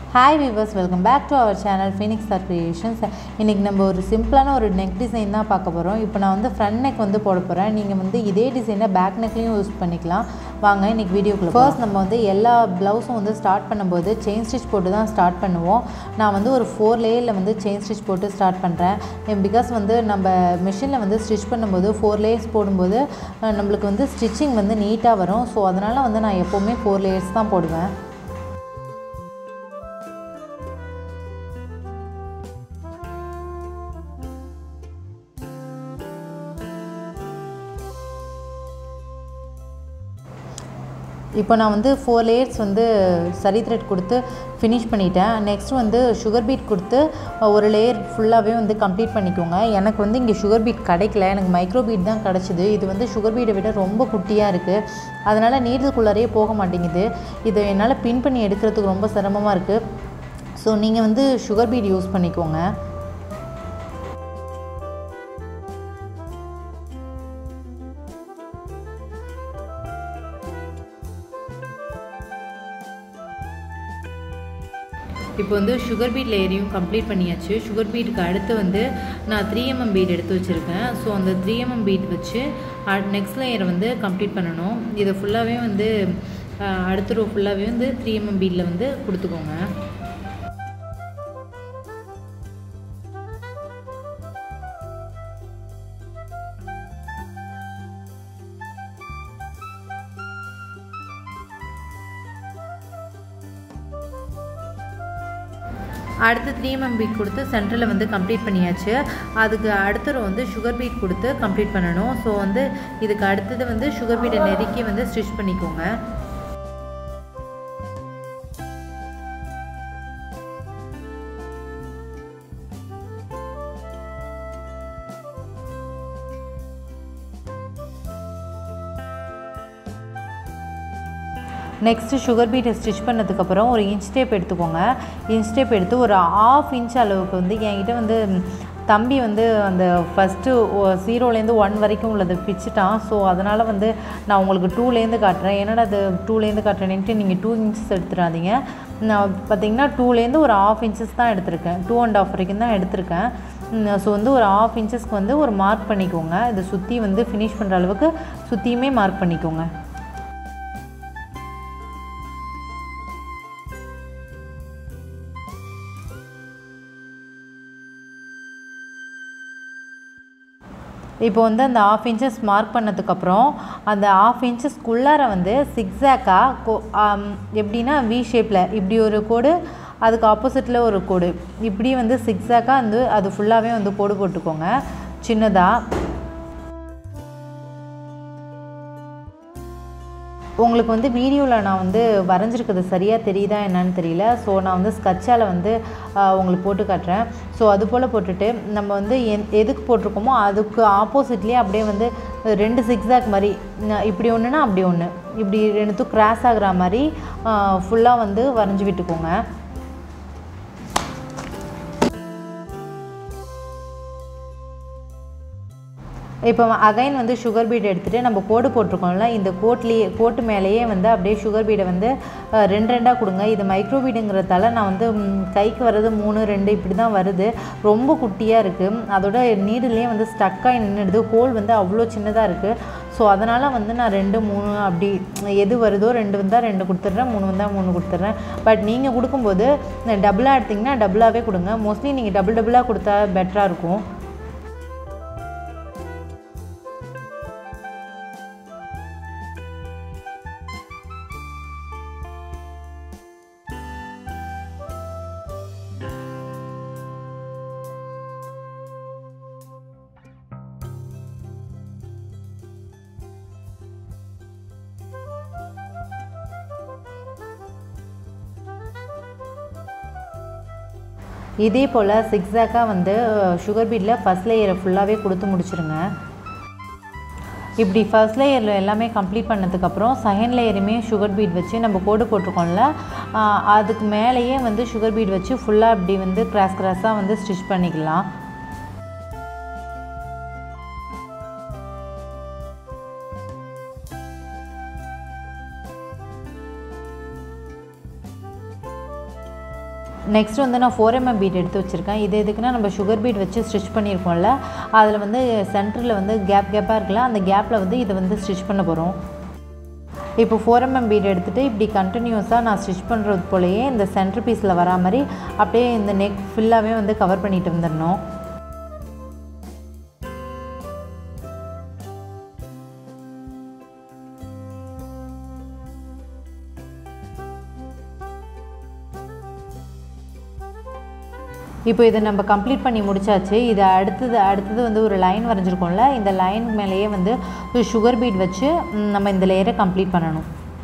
hi viewers welcome back to our channel Phoenix R creations இன்றைக்கி நம்ம ஒரு சிம்பிளான ஒரு நெக் டிசைன் தான் பார்க்க போகிறோம் இப்போ நான் வந்து ஃப்ரண்ட் நெக் வந்து போட போகிறேன் நீங்கள் வந்து இதே டிசைனை பேக் நெக்லேயும் யூஸ் பண்ணிக்கலாம் வாங்க இன்றைக்கி வீடியோக்குள்ள ஃபர்ஸ்ட் நம்ம வந்து எல்லா ப்ளவுஸும் வந்து ஸ்டார்ட் பண்ணும்போது செயின் ஸ்டிச் போட்டு தான் ஸ்டார்ட் பண்ணுவோம் நான் வந்து ஒரு ஃபோர் லேயரில் வந்து செயின் ஸ்டிச் போட்டு ஸ்டார்ட் பண்ணுறேன் பிகாஸ் வந்து நம்ம மிஷினில் வந்து ஸ்டிச் பண்ணும்போது ஃபோர் லேயர்ஸ் போடும்போது அஹ், நம்மளுக்கு வந்து ஸ்டிச்சிங் வந்து நீட்டாக வரும் ஸோ அதனால் வந்து நான் எப்போவுமே ஃபோர் லேயர்ஸ் தான் போடுவேன் இப்போ நான் வந்து ஃபோர் லேயர்ஸ் வந்து சரி த்ரெட் கொடுத்து ஃபினிஷ் பண்ணிட்டேன் நெக்ஸ்ட் வந்து சுகர் பீட் கொடுத்து ஒரு லேயர் ஃபுல்லாகவே வந்து கம்ப்ளீட் பண்ணிக்கோங்க எனக்கு வந்து இங்கே சுகர் பீட் கிடைக்கல எனக்கு மைக்ரோ பீட் தான் கிடச்சிது இது வந்து சுகர் பீடை விட ரொம்ப குட்டியாக இருக்குது அதனால் நீடுக்குள்ளாரையே போக மாட்டேங்குது இதை என்னால் பின் பண்ணி எடுக்கிறதுக்கு ரொம்ப சிரமமாக இருக்குது ஸோ நீங்கள் வந்து சுகர் பீட் யூஸ் பண்ணிக்கோங்க இப்போ வந்து சுகர் பீட் லேயரையும் கம்ப்ளீட் பண்ணியாச்சு சுகர் பீட்டுக்கு அடுத்து வந்து நான் த்ரீ எம்எம் பீட் எடுத்து வச்சுருக்கேன் ஸோ அந்த த்ரீ எம்எம் பீட் வச்சு நெக்ஸ்ட் லேயரை வந்து கம்ப்ளீட் பண்ணணும் இதை ஃபுல்லாகவே வந்து அஹ், அடுத்த ரோ ஃபுல்லாகவே வந்து த்ரீ எம்எம் பீட்டில் வந்து கொடுத்துக்கோங்க அடுத்து த்ரீ எம்எம் பீட் கொடுத்து சென்டரில் வந்து கம்ப்ளீட் பண்ணியாச்சு அதுக்கு அடுத்த row வந்து சுகர் பீட் கொடுத்து கம்ப்ளீட் பண்ணணும் ஸோ வந்து இதுக்கு அடுத்தது வந்து சுகர் பீட்டை நெருக்கி வந்து ஸ்டிச் பண்ணிக்கோங்க நெக்ஸ்ட்டு சுகர் பீட்டை ஸ்டிச் பண்ணதுக்கப்புறம் ஒரு இன்ச் டேப் எடுத்துக்கோங்க இன்ச் டேப் எடுத்து ஒரு ஆஃப் இன்ச் அளவுக்கு வந்து என்கிட்ட வந்து ம், தம்பி வந்து அந்த ஃபஸ்ட்டு ஜீரோலேருந்து ஒன் வரைக்கும் உள்ளதை பிச்சுட்டான் ஸோ அதனால் வந்து நான் உங்களுக்கு டூலேருந்து காட்டுறேன் என்னடா அது டூலேருந்து காட்டுறேன்ட்டு நீங்கள் டூ இன்ச்சஸ் எடுத்துடாதீங்க நான் பார்த்தீங்கன்னா டூலேருந்து ஒரு ஆஃப் இன்ச்சஸ் தான் எடுத்திருக்கேன் டூ அண்ட் ஆஃப் வரைக்கும் தான் எடுத்திருக்கேன் ஸோ வந்து ஒரு ஆஃப் இன்ச்சஸ்க்கு வந்து ஒரு மார்க் பண்ணிக்கோங்க இதை சுற்றி வந்து ஃபினிஷ் பண்ணுற அளவுக்கு சுற்றியுமே மார்க் பண்ணிக்கோங்க இப்போ வந்து அந்த ஆஃப் இன்ச்சஸ் மார்க் பண்ணதுக்கப்புறம் அந்த ஆஃப் இன்ச்சஸ்க்குள்ளார வந்து சிக்ஸாக்காக கோ ஆம், எப்படின்னா வி ஷேப்பில் இப்படி ஒரு கோடு அதுக்கு ஆப்போசிட்டில் ஒரு கோடு இப்படி வந்து சிக்ஸாக்காக வந்து அது ஃபுல்லாகவே வந்து கோடு போட்டுக்கோங்க சின்னதாக உங்களுக்கு வந்து வீடியோவில் நான் வந்து வரைஞ்சிருக்கிறது சரியாக தெரியுதா என்னன்னு தெரியல ஸோ நான் வந்து ஸ்கட்சால் வந்து ஆஹ், உங்களுக்கு போட்டு காட்டுறேன் ஸோ அது போல் போட்டுட்டு நம்ம வந்து எந் எதுக்கு போட்டிருக்கோமோ அதுக்கு ஆப்போசிட்லேயே அப்படியே வந்து ரெண்டு சிக்ஸாக் மாதிரி ந- இப்படி ஒன்றுனா அப்படி ஒன்று இப்படி ரெண்டுத்தும் கிராஸ் ஆகுற மாதிரி ஃபுல்லாக வந்து வரைஞ்சி விட்டுக்கோங்க இப்போ அகைன் வந்து சுகர் பீட் எடுத்துகிட்டு நம்ம கோடு போட்டிருக்கோம்ல இந்த கோட்லேயே கோட்டு மேலேயே வந்து அப்படியே சுகர் பீடை வந்து அஹ், ரெண்டு ரெண்டாக கொடுங்க இது மைக்ரோ பீடுங்கிறதால நான் வந்து ம், கைக்கு வர்றது மூணு ரெண்டு இப்படி தான் வருது ரொம்ப குட்டியாக இருக்குது அதோட நீடுலேயே வந்து ஸ்டக்காகி நின்றுடுது ஹோல் வந்து அவ்வளோ சின்னதாக இருக்குது ஸோ அதனால் வந்து நான் ரெண்டு மூணு அப்படி எது வருதோ ரெண்டு வந்தால் ரெண்டு கொடுத்துட்றேன் மூணு வந்தால் மூணு கொடுத்துட்றேன் பட் நீங்கள் கொடுக்கும்போது டபுளாக எடுத்திங்கன்னா டபுளாகவே கொடுங்க மோஸ்ட்லி நீங்கள் டபுள் டபுளாக கொடுத்தா பெட்டராக இருக்கும் இதே போல் சிக்ஸாக்காக வந்து சுகர் பீட்டில் ஃபஸ்ட் லேயரை ஃபுல்லாகவே கொடுத்து முடிச்சிருங்க இப்படி ஃபர்ஸ்ட் லேயரில் எல்லாமே கம்ப்ளீட் பண்ணதுக்கப்புறம் செகண்ட் லேயருமே சுகர் பீட் வச்சு நம்ம கோடு போட்டிருக்கோம்ல ஆஹ் அதுக்கு மேலேயே வந்து சுகர் பீட் வச்சு ஃபுல்லாக இப்படி வந்து கிராஸ் கிராஸாக வந்து ஸ்டிச் பண்ணிக்கலாம் நெக்ஸ்ட் வந்து நான் ஃபோர் எம்எம் பீட் எடுத்து வச்சுருக்கேன் இது எதுக்குன்னா நம்ம சுகர் பீட் வச்சு ஸ்டிச் பண்ணியிருக்கோம்ல அதில் வந்து சென்டரில் வந்து கேப் கேப்பாக இருக்குல்ல அந்த கேப்பில் வந்து இதை வந்து ஸ்டிச் பண்ண போகிறோம் இப்போ ஃபோர் எம்எம் பீட் எடுத்துகிட்டு இப்படி கண்டினியூஸாக நான் ஸ்டிச் பண்ணுறது போலயே இந்த சென்டர் பீஸில் வரா மாதிரி அப்படியே இந்த நெக் ஃபுல்லாகவே வந்து கவர் பண்ணிட்டு வந்துடணும் இப்போ இதை நம்ம கம்ப்ளீட் பண்ணி முடிச்சாச்சு இது அடுத்தது அடுத்தது வந்து ஒரு லைன் வரைஞ்சிருக்கோம்ல இந்த லைன் மேலேயே வந்து சுகர் பீட் வச்சு ம், நம்ம இந்த லேயரை கம்ப்ளீட் பண்ணணும்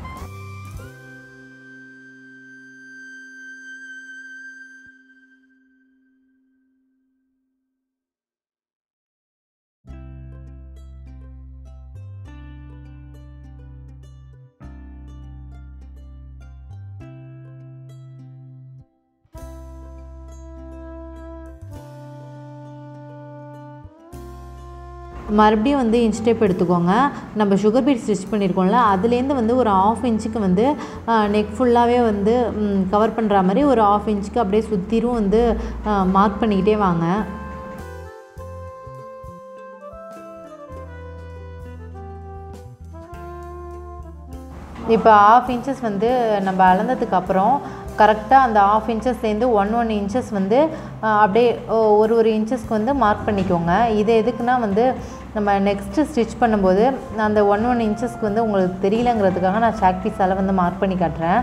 மறுபடியும் வந்து இன்ச் டேப் எடுத்துக்கோங்க நம்ம சுகர் பீட் ஸ்டிச் பண்ணியிருக்கோம்ல அதுலேருந்து வந்து ஒரு ஆஃப் இன்ச்சுக்கு வந்து நெக் ஃபுல்லாகவே வந்து கவர் பண்ணுற மாதிரி ஒரு ஆஃப் இன்ச்சுக்கு அப்படியே சுற்றிரும் வந்து மார்க் பண்ணிக்கிட்டே வாங்க இப்போ ஆஃப் இன்ச்சஸ் வந்து நம்ம அளந்ததுக்கு அப்புறம் கரெக்டாக அந்த ஆஃப் இன்ச்சஸ்லேருந்து ஒன் ஒன் இன்ச்சஸ் வந்து அஹ், அப்படியே ஒ- ஒரு ஒரு இன்ச்சஸ்க்கு வந்து மார்க் பண்ணிக்கோங்க இது எதுக்குன்னா வந்து நம்ம நெக்ஸ்ட்டு ஸ்டிச் பண்ணும்போது அந்த ஒன் ஒன் இன்ச்சஸ்க்கு வந்து உங்களுக்கு தெரியலங்கிறதுக்காக நான் சாக் பீஸால் வந்து மார்க் பண்ணி காட்டுறேன்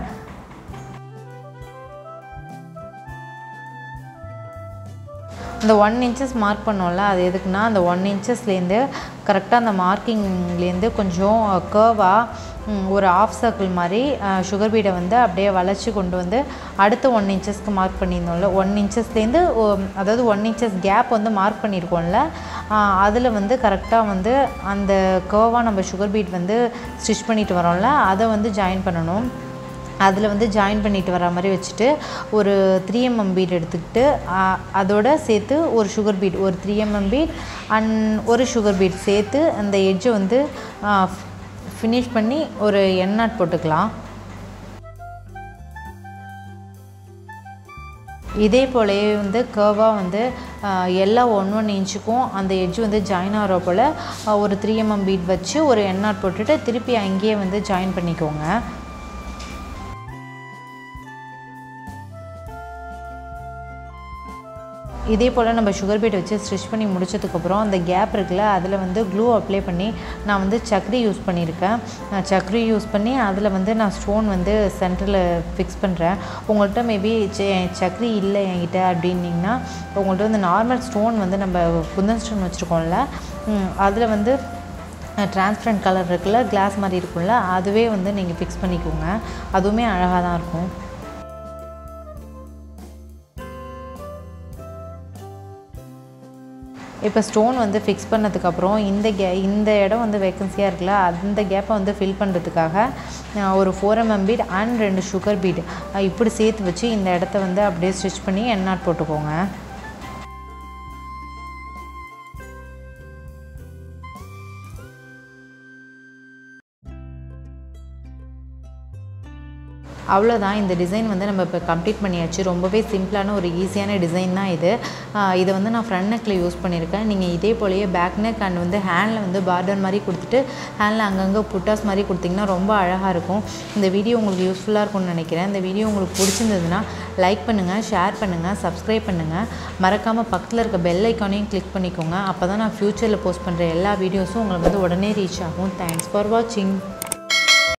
இந்த ஒன் இன்ச்சஸ் மார்க் பண்ணோம்ல அது எதுக்குன்னா அந்த ஒன் இன்ச்சஸ்லேருந்து கரெக்டாக அந்த மார்க்கிங்லேருந்து கொஞ்சம் கர்வாக ஒரு ஆஃப் சர்க்கிள் மாதிரி சுகர் பீடை வந்து அப்படியே வளைச்சி கொண்டு வந்து அடுத்த ஒன் இன்ச்சஸ்க்கு மார்க் பண்ணியிருந்தோம்ல ஒன் இன்ச்சஸ்லேருந்து அதாவது ஒன் இன்ச்சஸ் கேப் வந்து மார்க் பண்ணியிருக்கோம்ல அதில் வந்து கரெக்டாக வந்து அந்த கர்வாக நம்ம சுகர் பீட் வந்து ஸ்டிச் பண்ணிட்டு வரோம்ல அதை வந்து ஜாயின் பண்ணணும் அதில் வந்து ஜாயின் பண்ணிட்டு வர மாதிரி வச்சுட்டு ஒரு த்ரீ எம்எம் பீட் எடுத்துக்கிட்டு ஆ, அதோட சேர்த்து ஒரு சுகர் பீட் ஒரு த்ரீ எம்எம் பீட் அண்ட் ஒரு சுகர் பீட் சேர்த்து அந்த எட்ஜை வந்து ஃபினிஷ் பண்ணி ஒரு எண்ணாட் போட்டுக்கலாம் இதே போலயே வந்து கர்வாக வந்து ஆஹ், எல்லா ஒன் ஒன் இன்ச்சுக்கும் அந்த எட்ஜ் வந்து ஜாயின் ஆகிற போல் ஆஹ், ஒரு த்ரீ எம்எம் பீட் வச்சு ஒரு எண்ணாட் போட்டுட்டு திருப்பி அங்கேயே வந்து ஜாயின் பண்ணிக்கோங்க இதே போல் நம்ம சுகர் பீட் வச்சு ஸ்டிச் பண்ணி முடிச்சதுக்கப்புறம் அந்த கேப் இருக்குல்ல அதில் வந்து க்ளூ அப்ளை பண்ணி நான் வந்து சக்கரி யூஸ் பண்ணியிருக்கேன் நான் சக்கரி யூஸ் பண்ணி அதில் வந்து நான் ஸ்டோன் வந்து சென்டரில் ஃபிக்ஸ் பண்ணுறேன் உங்கள்கிட்ட மேபி சக்கரி இல்லை என்கிட்ட அப்படின்னிங்கன்னா உங்கள்கிட்ட வந்து நார்மல் ஸ்டோன் வந்து நம்ம குந்தன் ஸ்டோன் வச்சுருக்கோம்ல அதில் வந்து டிரான்ஸ்பரண்ட் கலர் இருக்குல்ல கிளாஸ் மாதிரி இருக்கும்ல அதுவே வந்து நீங்கள் ஃபிக்ஸ் பண்ணிக்கோங்க அதுவுமே அழகாக தான் இருக்கும் இப்போ ஸ்டோன் வந்து ஃபிக்ஸ் பண்ணதுக்கப்புறம் இந்த கே இந்த இடம் வந்து வேக்கன்சியாக இருக்குல்ல அந்த கேப்பை வந்து ஃபில் பண்ணுறதுக்காக அஹ், ஒரு ஃபோர் எம்எம் பீட் அண்ட் ரெண்டு சுகர் பீட் இப்படி சேர்த்து வச்சு இந்த இடத்த வந்து அப்படியே ஸ்டிச் பண்ணி எண்ணாட் போட்டுக்கோங்க அவ்வளோதான் இந்த டிசைன் வந்து நம்ம இப்போ கம்ப்ளீட் பண்ணியாச்சு ரொம்பவே சிம்பிளான ஒரு ஈஸியான டிசைன் தான் இது ஆஹ் இதை வந்து நான் ஃப்ரண்ட் நெக்கில் யூஸ் பண்ணியிருக்கேன் நீங்கள் இதே போலயே பேக் நெக் அண்ட் வந்து ஹேண்டில் வந்து பார்டர் மாதிரி கொடுத்துட்டு ஹேண்டில் அங்கங்கே புட்டாஸ் மாதிரி கொடுத்தீங்கன்னா ரொம்ப அழகாக இருக்கும் இந்த வீடியோ உங்களுக்கு யூஸ்ஃபுல்லாக இருக்கும்னு நினைக்கிறேன் இந்த வீடியோ உங்களுக்கு பிடிச்சிருந்ததுன்னா லைக் பண்ணுங்கள் ஷேர் பண்ணுங்கள் சப்ஸ்கிரைப் பண்ணுங்கள் மறக்காமல் பக்கத்தில் இருக்க பெல் ஐக்கானையும் கிளிக் பண்ணிக்கோங்க அப்போ தான் நான் ஃப்யூச்சரில் போஸ்ட் பண்ணுற எல்லா வீடியோஸும் உங்களுக்கு வந்து உடனே ரீச் ஆகும் தேங்க்ஸ் ஃபார் வாட்சிங்